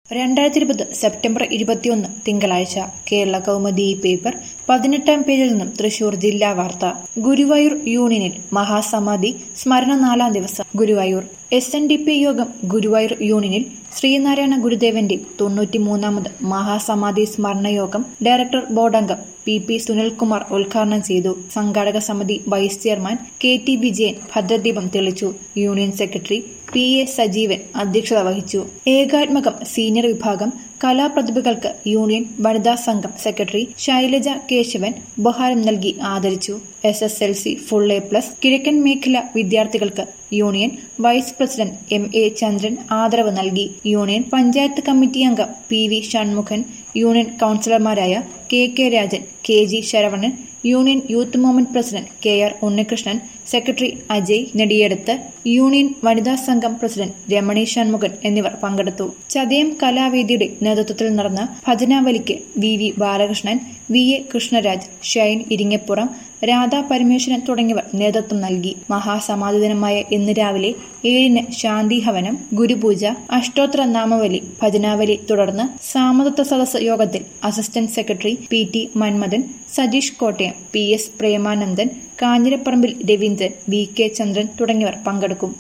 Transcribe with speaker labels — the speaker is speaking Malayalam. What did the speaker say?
Speaker 1: രണ്ടായിരത്തി ഇരുപത് സെപ്റ്റംബർ ഇരുപത്തിയൊന്ന് തിങ്കളാഴ്ച കേരള കൗമുദി പേപ്പർ പതിനെട്ടാം പേജിൽ നിന്നും തൃശൂർ ജില്ലാ വാർത്ത ഗുരുവായൂർ യൂണിയനിൽ മഹാസമാധി സ്മരണ നാലാം ദിവസം Guruvayur S N D P യോഗം ഗുരുവായൂർ യൂണിയനിൽ ശ്രീനാരായണ ഗുരുദേവന്റെ തൊണ്ണൂറ്റിമൂന്നാമത് മഹാസമാധി സ്മരണ യോഗം ഡയറക്ടർ ബോർഡ് അംഗം പി പി സുനിൽകുമാർ ഉദ്ഘാടനം ചെയ്തു സംഘാടക സമിതി vice chairman K T Vijayan ഭദ്രദീപം തെളിച്ചു union secretary P A Sajeevan അധ്യക്ഷത വഹിച്ചു ഏകാത്മകം സീനിയർ വിഭാഗം കലാപ്രതിഭകൾക്ക് യൂണിയൻ വനിതാ സംഘം സെക്രട്ടറി ശൈലജ കേശവൻ ഉപഹാരം നൽകി ആദരിച്ചു S S L C full A plus കിഴക്കൻ മേഖല വിദ്യാർത്ഥികൾക്ക് union vice president M A Chandran ആദരവ് നൽകി യൂണിയൻ പഞ്ചായത്ത് കമ്മിറ്റി അംഗം പി വി ഷൺമുഖൻ യൂണിയൻ കൌൺസിലർമാരായ K K Rajan K G Saravanan union youth movement president K R Unnikrishnan secretary Ajay നെടിയെടുത്ത് യൂണിയൻ വനിതാ സംഘം പ്രസിഡന്റ് രമണി ഷൺമുഖൻ എന്നിവർ പങ്കെടുത്തു ചതയം കലാവേദിയുടെ നേതൃത്വത്തിൽ നടന്ന ഭജനാവലിക്ക് V V Balakrishnan V A Krishnaraj Shine Iringappuram Radha Parameswaran തുടങ്ങിയവർ നേതൃത്വം നൽകി മഹാസമാധി ദിനമായ ഇന്ന് രാവിലെ ഏഴിന് ശാന്തിഹവനം ഗുരുപൂജ അഷ്ടോത്തര നാമവലി ഭജനാവലി തുടർന്ന് സാമതത്വ സദസ് യോഗത്തിൽ assistant secretary P T Manmadhan Sajeesh Kottayam P S Premanandan Kanjirapparambil Raveendran V K Chandran തുടങ്ങിയവർ പങ്കെടുക്കും